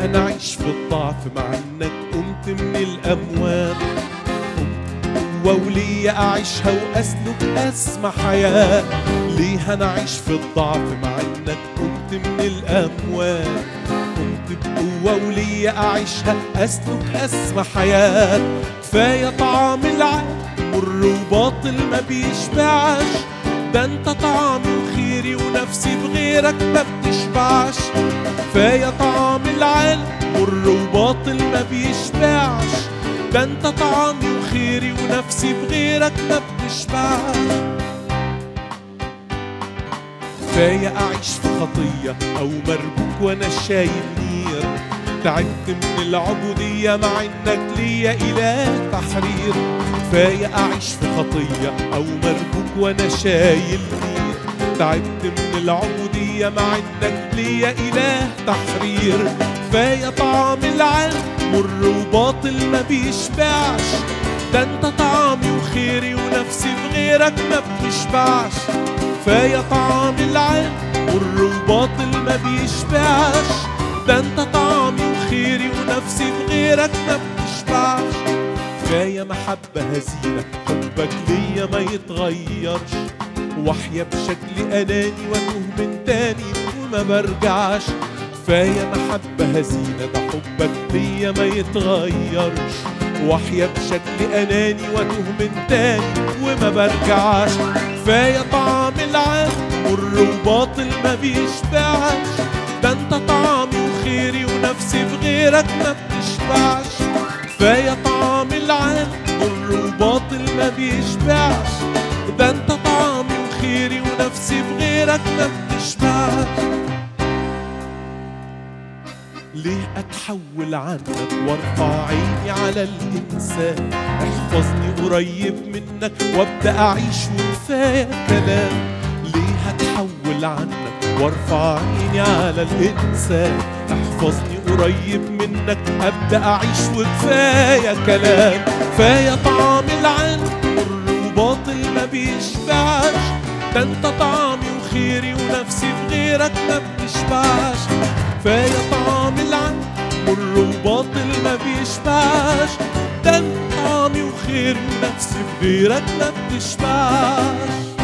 هنعيش في الضعف مع انك قمت من الاموات قوة وليا اعيشها واسلك اسمى حياة ليه هنعيش في الضعف مع انك قمت من الاموات قمت بقوة وليا اعيشها اسلك اسمى حياة كفاية طعام العالم مر وباطل ما بيشبعش ده انت طعمي وخيري ونفسي بغيرك ما بتشبعش كفاية طعام العالم مر وباطل ما بيشبعش ده انت طعمي وخيري ونفسي بغيرك ما بتشبعش كفاية أعيش في خطية أو مربوك وأنا شايل نير تعبت من العبودية مع إنك ليا إله تحرير كفاية أعيش في خطية أو مربوك وأنا شايل نير تعبت من العبودية مع إنك ليا إله تحرير كفاية طعم العالم مر وباطل ما بيشبعش ده انت طعمي وخيري ونفسي بغيرك ما بتشبعش كفاية طعم العالم مر وباطل ما بيشبعش ده انت طعمي وخيري ونفسي بغيرك ما بتشبعش كفاية محبة هزيلة حبك ليا ما يتغيرش واحيا بشكل اناني واتوه من تاني وما برجعش كفاية محبة هزيلة ده حبك ليا ما يتغيرش واحيا بشكل اناني واتوه من تاني وما برجعش كفاية طعم العالم مر وباطل ما بيشبعش ده انت طعمي وخيري ونفسي بغيرك ما بتشبعش كفاية طعم العالم مر وباطل ما بيشبعش ده انت طعمي وخيري ونفسي بغيرك ما بتشبعش ليه اتحول عنك وارفع عيني على الانسان احفظني قريب منك وابدا اعيش وكفايه كلام ليه هتحول عنك وارفع عيني على الانسان احفظني قريب منك ابدا اعيش وكفايه كلام كفايه طعم العالم مر وباطل ما بيشبعش ده انت طعمي وخيري ونفسي بغيرك ما بتشبعش كفايه طعم العالم مر وباطل ما بيشبعش ده انت طعمي وخيري ونفسي بغيرك ما بتشبعش